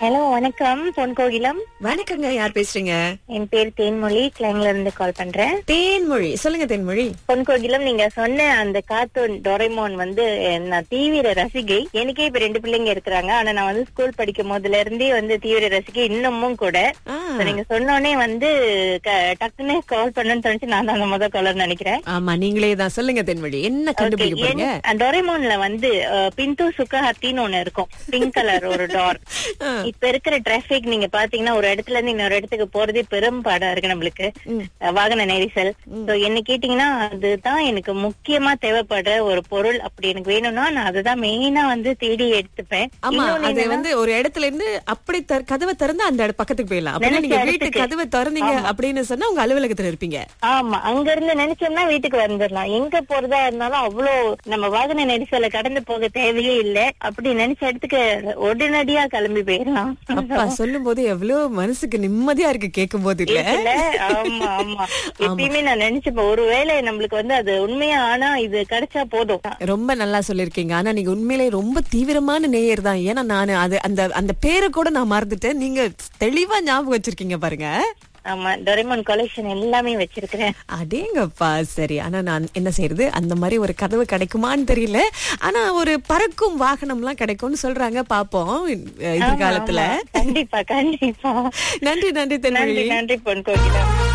Hello வணக்கம் பொன் கோகிலம் வணக்கங்க யார் பேசுறீங்க என் பேர் தேன்மொழி கிளைங்ல இருந்து கால் பண்றேன் தேன்மொழி சொல்லுங்க தேன்மொழி பொன் கோகிலம் நீங்க சொன்ன அந்த கார்ட்டூன் டொரைமோன் வந்து நான் தீவிர ரசிகை எனக்கே இப்ப ரெண்டு பிள்ளைங்க இருக்கிறாங்க ஆனா நான் வந்து ஸ்கூல் படிக்கும் போதுல இருந்தே வந்து தீவிர ரசிகை இன்னமும் கூட ஆ, So, நீங்க சொன்னோடனே வந்து க- டக்குன்னு கால் பண்ணணும்னு தோணுச்சு நான் தான் அந்த முதல் காலர் நினைக்கிறேன் ஆமா நீங்களே தான் சொல்லுங்க தென்மொழி என்ன கண்டுபிடிக்க Okay, போறீங்க என்- டொரைமோன்ல வந்து அஹ், பிந்து சுக்கஹத்தின்னு ஒண்ணு இருக்கும் பிங்க் கலர் ஒரு டோர் ஆ, இப்ப இருக்கிற டிராபிக் நீங்க பாத்தீங்கன்னா ஒரு இடத்துல இருந்து இன்னொரு இடத்துக்கு போறதே பெரும் பாடா இருக்கு நம்மளுக்கு ம். அஹ் வாகன நெரிசல் So, என்ன கேட்டீங்கன்னா அதுதான் எனக்கு முக்கியமா தேவைப்படுற ஒரு பொருள் அப்படி எனக்கு வேணும்னா நான் அதுதான் மெயினா வந்து தேடி எடுத்துப்பேன் ஆமா இன்னொன்னு அது என்னன்னா, வந்து ஒரு இடத்துல இருந்து அப்படி தர- கதவை திறந்து அந்த இட- பக்கத்துக்கு போயிடலாம் அப்படின்னா நினைச்ச நீங்க வீட்டு இடத்துக்கு. கதவை திறந்தீங்க அப்படின்னு சொன்னா உங்க அலுவலகத்துல இருப்பீங்க ஆமா அங்க இருந்து நினைச்சோம்னா வீட்டுக்கு வந்துடலாம் எங்க போறதா இருந்தாலும் அவ்வளோ நம்ம வாகன நெரிசலை கடந்து போக தேவையே இல்ல அப்படி நினைச்ச இடத்துக்கு உடனடியா கிளம்பி போயிடலாம் அப்பா சொல்லும் போது எவ்வளவு மனசுக்கு நிம்மதியா இருக்கு கேட்கும் போது இல்ல இருக்குல்ல? ஆமா ஆமா எப்பயுமே நான் நினைச்சுப்பேன் ஒருவேளை நம்மளுக்கு வந்து அது உண்மையா ஆனா இது கிடைச்சா போதும் ரொம்ப நல்லா சொல்லிருக்கீங்க ஆனா நீங்க உண்மையிலே ரொம்ப தீவிரமான நேயர் தான் ஏன்னா நான் அது அந்த அந்த பேரை கூட நான் மறந்துட்டேன் நீங்க தெளிவா ஞாபகம் வச்சிருக்கீங்க பாருங்க ஆமா டொரேமான் கலெக்ஷன் எல்லாமே வச்சிருக்கிறேன் அடேங்கப்பா சரி ஆனா நான் என்ன செய்யறது அந்த மாதிரி ஒரு கதவு கிடைக்குமான்னு தெரியல ஆனா ஒரு பறக்கும் வாகனம்லாம் கிடைக்கும்னு சொல்றாங்க பாப்போம் எதிர்காலத்துல ஆமா, ஆமா. கண்டிப்பா கண்டிப்பா நன்றி நன்றி நன்றி தென்மொழி நன்றி பொன் கோகிலம்